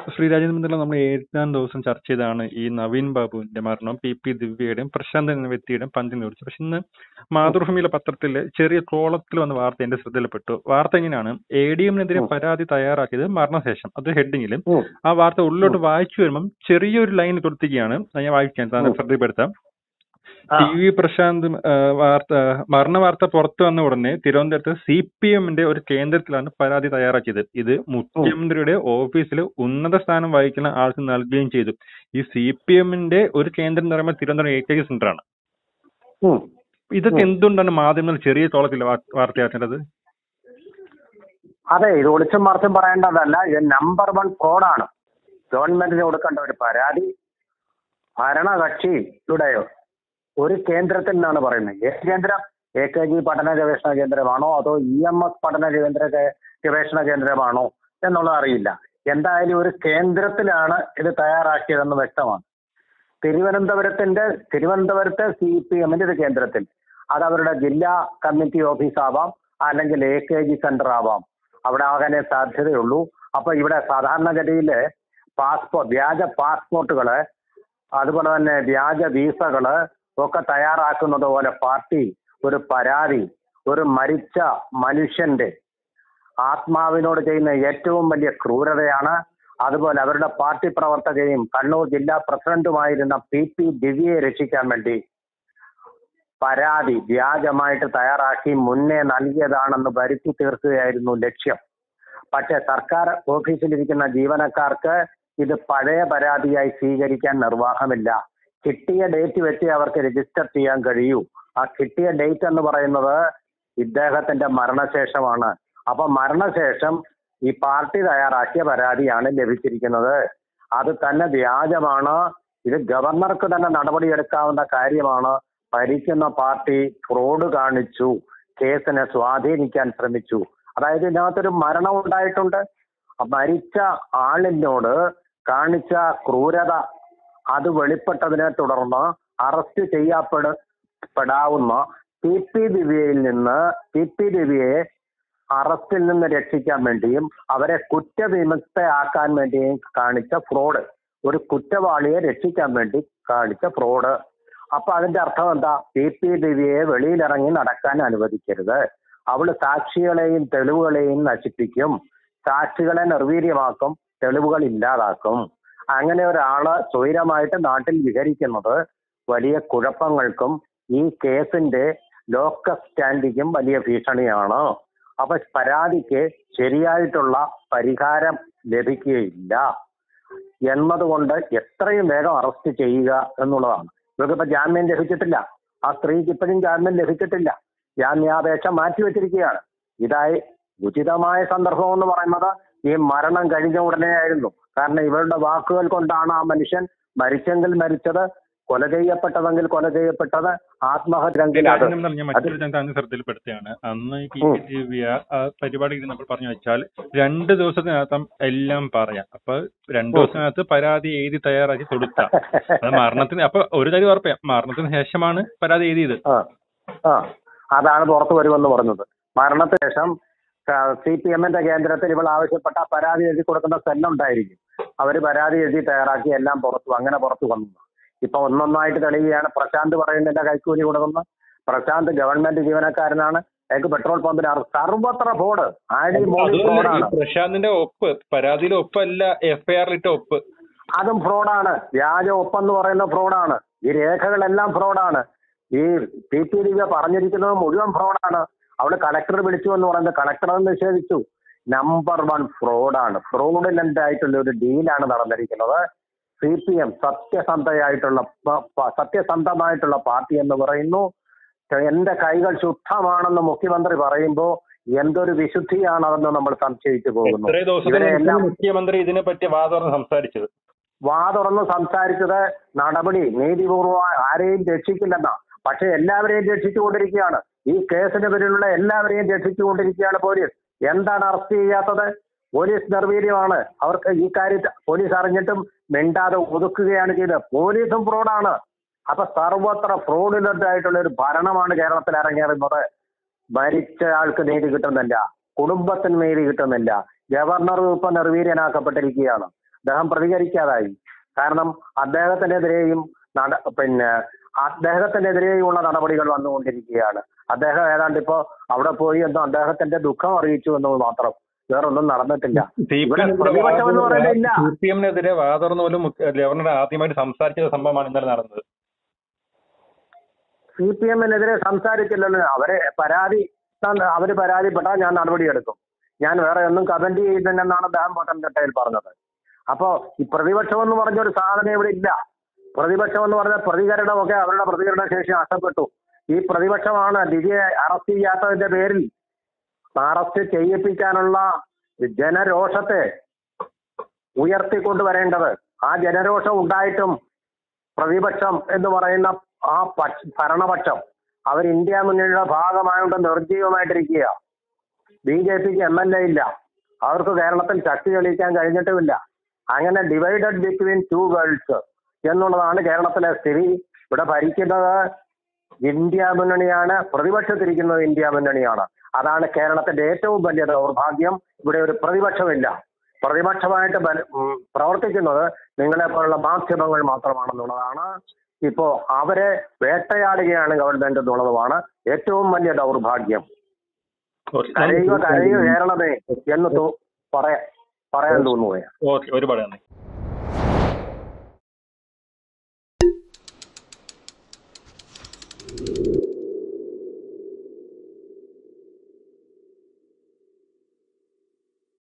ശ്രീരാജൻ ബന്ധുള്ള നമ്മൾ ഏഴാം ദിവസം ചർച്ച ചെയ്താണ് ഈ നവീൻ ബാബുവിന്റെ മരണവും പി പി ദിവ്യയുടെയും പ്രശാന്ത് എന്ന വ്യക്തിയുടെയും പഞ്ചിനെ കുറിച്ച് പക്ഷെ ഇന്ന് മാതൃഭൂമിയിലെ പത്രത്തിലെ ചെറിയ കോളത്തിൽ വന്ന വാർത്ത എന്റെ ശ്രദ്ധയിൽപ്പെട്ടു വാർത്ത എങ്ങനെയാണ് എ ഡി എമ്മിനെതിരെ പരാതി തയ്യാറാക്കിയത് മരണശേഷം അത് ഹെഡിങ്ങിൽ ഉം. ആ വാർത്ത ഉള്ളിലോട്ട് വായിച്ചു വരുമ്പം ചെറിയൊരു ലൈൻ കൊടുത്തിരിക്കുകയാണ് അത് ഞാൻ വായിക്കാൻ താങ്കൾ ശ്രദ്ധപ്പെടുത്താം ആ. ടി വി പ്രശാന്ത് ആ, വാർത്ത മരണ വാർത്ത പുറത്തു വന്ന ഉടനെ തിരുവനന്തപുരത്ത് സി പി എമ്മിന്റെ ഒരു കേന്ദ്രത്തിലാണ് പരാതി തയ്യാറാക്കിയത് ഇത് മുഖ്യമന്ത്രിയുടെ ഓഫീസിൽ ഉന്നത സ്ഥാനം വഹിക്കുന്ന ആൾക്ക് നൽകുകയും ചെയ്തു ഈ സി പി എമ്മിന്റെ ഒരു കേന്ദ്രം എന്ന് പറയുമ്പോൾ തിരുവനന്തപുരം എ കെ സെന്റർ ആണ് ഉം. ഇതൊക്കെ എന്തുകൊണ്ടാണ് മാധ്യമങ്ങൾ ചെറിയ തോളത്തിൽ വാർത്തയാക്കേണ്ടത് അതെ ഇത് ഒളിച്ചും മറിച്ചും പറയേണ്ടതല്ല ഇത് നമ്പർ വൺ ഫ്രോഡാണ് ഗവൺമെന്റിന് കൊടുക്കേണ്ട ഒരു പരാതി ഭരണകക്ഷിയുടെ ഒരു കേന്ദ്രത്തിൽ നിന്നാണ് പറയുന്നത് ഏത് കേന്ദ്രം എ കെ ജി പഠന ഗവേഷണ കേന്ദ്രമാണോ അതോ ഇ എം എസ് പഠന കേന്ദ്ര ഗവേഷണ കേന്ദ്രമാണോ എന്നുള്ളത് അറിയില്ല എന്തായാലും ഒരു കേന്ദ്രത്തിലാണ് ഇത് തയ്യാറാക്കിയതെന്ന് വ്യക്തമാണ് തിരുവനന്തപുരത്തിന്റെ തിരുവനന്തപുരത്തെ സി പി എമ്മിന്റെ ഒരു കേന്ദ്രത്തിൽ അത് അവരുടെ ജില്ലാ കമ്മിറ്റി ഓഫീസ് ആവാം അല്ലെങ്കിൽ എ കെ ജി സെന്റർ ആവാം അവിടെ ആകാനേ സാധ്യതയുള്ളൂ അപ്പൊ ഇവിടെ സാധാരണഗതിയിൽ പാസ്പോർട്ട് വ്യാജ പാസ്പോർട്ടുകള് അതുപോലെ തന്നെ വ്യാജ വീസകള് ഒക്കെ തയ്യാറാക്കുന്നത് പോലെ പാർട്ടി ഒരു പരാതി ഒരു മരിച്ച മനുഷ്യന്റെ ആത്മാവിനോട് ചെയ്യുന്ന ഏറ്റവും വലിയ ക്രൂരതയാണ് അതുപോലെ അവരുടെ പാർട്ടി പ്രവർത്തകയും കണ്ണൂർ ജില്ലാ പ്രസിഡന്റുമായിരുന്ന പി പി ദിവ്യയെ രക്ഷിക്കാൻ വേണ്ടി പരാതി വ്യാജമായിട്ട് തയ്യാറാക്കി മുന്നേ നൽകിയതാണെന്ന് വരുത്തി തീർക്കുകയായിരുന്നു ലക്ഷ്യം പക്ഷെ സർക്കാർ ഓഫീസിലിരിക്കുന്ന ജീവനക്കാർക്ക് ഇത് പഴയ പരാതിയായി സ്വീകരിക്കാൻ നിർവാഹമില്ല കിട്ടിയ ഡേറ്റ് വെച്ച് അവർക്ക് രജിസ്റ്റർ ചെയ്യാൻ കഴിയൂ ആ കിട്ടിയ ഡേറ്റ് എന്ന് പറയുന്നത് ഇദ്ദേഹത്തിന്റെ മരണശേഷമാണ് അപ്പൊ മരണശേഷം ഈ പാർട്ടി തയ്യാറാക്കിയ പരാതിയാണ് ലഭിച്ചിരിക്കുന്നത് അത് തന്നെ വ്യാജമാണ് ഇത് ഗവർണർക്ക് തന്നെ നടപടിയെടുക്കാവുന്ന കാര്യമാണ് ഭരിക്കുന്ന പാർട്ടി ഫ്രോഡ് കാണിച്ചു കേസിനെ സ്വാധീനിക്കാൻ ശ്രമിച്ചു അതായത് ഇതിനകത്തൊരു മരണം ഉണ്ടായിട്ടുണ്ട് ആ മരിച്ച ആളിനോട് കാണിച്ച ക്രൂരത അത് വെളിപ്പെട്ടതിനെ തുടർന്ന് അറസ്റ്റ് ചെയ്യപ്പെടാവുന്ന പി പി ദിവ്യയിൽ നിന്ന് പി പി ദിവ്യയെ അറസ്റ്റിൽ നിന്ന് രക്ഷിക്കാൻ വേണ്ടിയും അവരെ കുറ്റവിമുക്തയാക്കാൻ വേണ്ടിയും കാണിച്ച ഫ്രോഡ് ഒരു കുറ്റവാളിയെ രക്ഷിക്കാൻ വേണ്ടി കാണിച്ച ഫ്രോഡ് അപ്പൊ അതിന്റെ അർത്ഥം എന്താ പി പി ദിവ്യയെ വെളിയിലിറങ്ങി നടക്കാൻ അനുവദിക്കരുത് അവള് സാക്ഷികളെയും തെളിവുകളെയും നശിപ്പിക്കും സാക്ഷികളെ നിർവീര്യമാക്കും തെളിവുകൾ ഇല്ലാതാക്കും അങ്ങനെ ഒരാള് സ്വൈരമായിട്ട് നാട്ടിൽ വിഹരിക്കുന്നത് വലിയ കുഴപ്പങ്ങൾക്കും ഈ കേസിന്റെ ലോക്കൽ സ്റ്റാൻഡിക്കും വലിയ ഭീഷണിയാണ് അപ്പൊ പരാതിക്ക് ശരിയായിട്ടുള്ള പരിഹാരം ലഭിക്കുകയില്ല എന്നതുകൊണ്ട് എത്രയും വേഗം അറസ്റ്റ് ചെയ്യുക എന്നുള്ളതാണ് ഇവർക്കിപ്പോ ജാമ്യം ലഭിച്ചിട്ടില്ല ആ സ്ത്രീക്ക് ഇപ്പോഴും ജാമ്യം ലഭിച്ചിട്ടില്ല ജാമ്യാപേക്ഷ മാറ്റിവെച്ചിരിക്കുകയാണ് ഇതായി ഉചിതമായ സന്ദർഭം എന്ന് പറയുന്നത് ഈ മരണം കഴിഞ്ഞ ഉടനെ ആയിരുന്നു കാരണം ഇവരുടെ വാക്കുകൾ കൊണ്ടാണ് ആ മനുഷ്യൻ മരിച്ചെങ്കിൽ മരിച്ചത് കൊല ചെയ്യപ്പെട്ടതെങ്കിൽ കൊല ചെയ്യപ്പെട്ടത് ആത്മഹത്യയെങ്കിൽ അത് രാജൻ ഞാൻ മറ്റൊരു ഞാൻ താങ്കൾ ശ്രദ്ധയിൽപ്പെടുത്തുകയാണ് അന്ന് ഈ പി പി ദിവ്യ ആ പരിപാടി നമ്മൾ പറഞ്ഞു വെച്ചാൽ രണ്ട് ദിവസത്തിനകത്തും എല്ലാം പറയാം അപ്പൊ രണ്ടു ദിവസത്തിനകത്ത് പരാതി എഴുതി തയ്യാറാക്കി കൊടുത്ത അത് മരണത്തിന് അപ്പൊ ഒരു കാര്യം ഉറപ്പാം മരണത്തിന് ശേഷമാണ് പരാതി എഴുതിയത് ആ ആ അതാണ് പുറത്തു വരുമെന്ന് പറഞ്ഞത് മരണത്തിന് ശേഷം സി പി എമ്മിന്റെ കേന്ദ്രത്തിൽ ഇവൾ ആവശ്യപ്പെട്ട പരാതി എഴുതി കൊടുക്കുന്ന സെല്ലുണ്ടായിരിക്കും അവര് പരാതി എഴുതി തയ്യാറാക്കി എല്ലാം പുറത്തു അങ്ങനെ പുറത്തു വന്നു ഇപ്പൊ ഒന്നൊന്നായിട്ട് തെളിയുകയാണ് പ്രശാന്ത് പറയുന്നില്ല കൈക്കൂലി കൊടുക്കുന്ന പ്രശാന്ത് ഗവൺമെന്റ് ജീവനക്കാരനാണ് അയാൾക്ക് പെട്രോൾ പമ്പിന് അറ- സർവത്ര ബോർഡ് ആടി മോഡി അതുമല്ല ഈ ഫ്രോഡാണ് പ്രശാന്തിന്റെ ഒപ്പ് പരാതിയിലെ ഒപ്പല്ല എഫ്ഐആറിലിട്ട ഒപ്പ് അതും ഫ്രോഡാണ് വ്യാജ ഒപ്പെന്ന് പറയുന്ന ഫ്രോഡാണ് ഈ രേഖകളെല്ലാം ഫ്രോഡാണ് ഈ പി ടി ദിവ്യ പറഞ്ഞിരിക്കുന്നത് മുഴുവൻ ഫ്രോഡാണ് അവള് കളക്ടർ വിളിച്ചു എന്ന് പറയുന്നത് കളക്ടർ അത് നിഷേധിച്ചു നമ്പർ വൺ ഫ്രോഡാണ് ഫ്രോഡിലന്റ് ആയിട്ടുള്ള ഒരു ഡീലാണ് നടന്നിരിക്കുന്നത് സി പി എം സത്യസന്ധയായിട്ടുള്ള പ- പ- സത്യസന്ധമായിട്ടുള്ള പാർട്ടി എന്ന് പറയുന്നു എന്റെ കൈകൾ ശുദ്ധമാണെന്ന് മുഖ്യമന്ത്രി പറയുമ്പോ എന്തൊരു വിശുദ്ധിയാണതെന്ന് നമ്മൾ സംശയിച്ചു പോകുന്നു എത്രയോ ദിവസത്തിന് ഇവരെല്ലാം മുമ്പ് മുഖ്യമന്ത്രി ഇതിനെ പറ്റി വാതുറന്ന് സംസാരിച്ചത് വാ തുറന്ന് സംസാരിച്ചത് നടപടി നീതിപൂർവ്വം ആരെയും രക്ഷിക്കില്ലെന്നാ പക്ഷെ എല്ലാവരെയും രക്ഷിച്ചുകൊണ്ടിരിക്കുകയാണ് ഈ കേസിന് പേരിലുള്ള എല്ലാവരെയും രക്ഷിച്ചുകൊണ്ടിരിക്കുകയാണ് പോലീസ് എന്താണ് അറസ്റ്റ് ചെയ്യാത്തത് പോലീസ് നിർവീര്യമാണ് അവർക്ക് ഈ കാര്യത്തിൽ പോലീസ് അറിഞ്ഞിട്ടും മിണ്ടാതെ ഒതുക്കുകയാണ് ചെയ്തത് പോലീസും ഫ്രോഡാണ് അപ്പൊ സർവത്ര ഫ്രോഡിലന്റ് ആയിട്ടുള്ള ഒരു ഭരണമാണ് കേരളത്തിൽ അരങ്ങേറുന്നത് മരിച്ച ആൾക്ക് നീതി കിട്ടുന്നില്ല കുടുംബത്തിന് നീതി കിട്ടുന്നില്ല ഗവർണർ ഇപ്പൊ നിർവീര്യനാക്കപ്പെട്ടിരിക്കുകയാണ് അദ്ദേഹം പ്രതികരിക്കാതായി കാരണം അദ്ദേഹത്തിനെതിരെയും നട പിന്നെ അദ്ദേഹത്തിനെതിരെയുള്ള നടപടികൾ വന്നുകൊണ്ടിരിക്കുകയാണ് അദ്ദേഹം ഏതാണ്ട് ഇപ്പോ അവിടെ പോയി എന്തോ അദ്ദേഹത്തിന്റെ ദുഃഖം അറിയിച്ചു എന്നത് മാത്രം വേറൊന്നും നടന്നിട്ടില്ല ഇവിടെ പ്രതിപക്ഷം എന്ന് പറയുന്നത് ഇല്ല സി പി എമ്മിനെതിരെ വാതുറന്നു പോലും മുഖ്യ- ഗവർണർ ആദ്യമായിട്ട് സംസാരിച്ച സംഭവമാണ് ഇന്നലെ നടന്നത് സി പി എമ്മിനെതിരെ സംസാരിച്ചില്ലല്ലോ അവരെ പരാതി അവര് പരാതിപ്പെട്ടാൽ ഞാൻ നടപടിയെടുക്കും ഞാൻ വേറെ ഒന്നും കമന്റ് ചെയ്യുന്നില്ലെന്നാണ് അദ്ദേഹം പത്തനംതിട്ടയിൽ പറഞ്ഞത് അപ്പോ ഈ പ്രതിപക്ഷം എന്ന് പറഞ്ഞ ഒരു സാധനം ഇവിടെ ഇല്ല പ്രതിപക്ഷം എന്ന് പറഞ്ഞ പ്രതികരണമൊക്കെ അവരുടെ പ്രതികരണ ശേഷി നഷ്ടപ്പെട്ടു ഈ പ്രതിപക്ഷമാണ് ലിജിയെ അറസ്റ്റ് ചെയ്യാത്തതിന്റെ പേരിൽ അറസ്റ്റ് ചെയ്യിപ്പിക്കാനുള്ള ജനരോഷത്തെ ഉയർത്തിക്കൊണ്ടുവരേണ്ടത് ആ ജനരോഷം ഉണ്ടായിട്ടും പ്രതിപക്ഷം എന്ന് പറയുന്ന ആ പക്ഷ ഭരണപക്ഷം അവർ ഇന്ത്യ മുന്നണിയുടെ ഭാഗമായോണ്ട് നിർജീവമായിട്ടിരിക്കുക ബി ജെ പിക്ക് എം എൽ എ ഇല്ല അവർക്ക് കേരളത്തിൽ ശക്തി തെളിയിക്കാൻ കഴിഞ്ഞിട്ടുമില്ല അങ്ങനെ ഡിവൈഡഡ് ബിറ്റ്വീൻ ടു വേൾഡ്സ് എന്നുള്ളതാണ് കേരളത്തിലെ സ്ഥിതി ഇവിടെ ഭരിക്കുന്നത് ഇന്ത്യ മുന്നണിയാണ് പ്രതിപക്ഷത്തിരിക്കുന്നത് ഇന്ത്യ മുന്നണിയാണ് അതാണ് കേരളത്തിന്റെ ഏറ്റവും വലിയ ദൗർഭാഗ്യം ഇവിടെ ഒരു പ്രതിപക്ഷമില്ല പ്രതിപക്ഷമായിട്ട് ബല- ഉം, പ്രവർത്തിക്കുന്നത് നിങ്ങളെ പോലുള്ള മാധ്യമങ്ങൾ മാത്രമാണെന്നുള്ളതാണ് ഇപ്പോ അവരെ വേട്ടയാടുകയാണ് ഗവൺമെന്റ് എന്നുള്ളതുമാണ് ഏറ്റവും വലിയ ദൗർഭാഗ്യം കരയുക കരയുക കേരളമേ എന്ന് തോ- പറയാ പറയാൻ തോന്നുകയാണ് ഓക്കെ ഒരുപാട് നന്ദി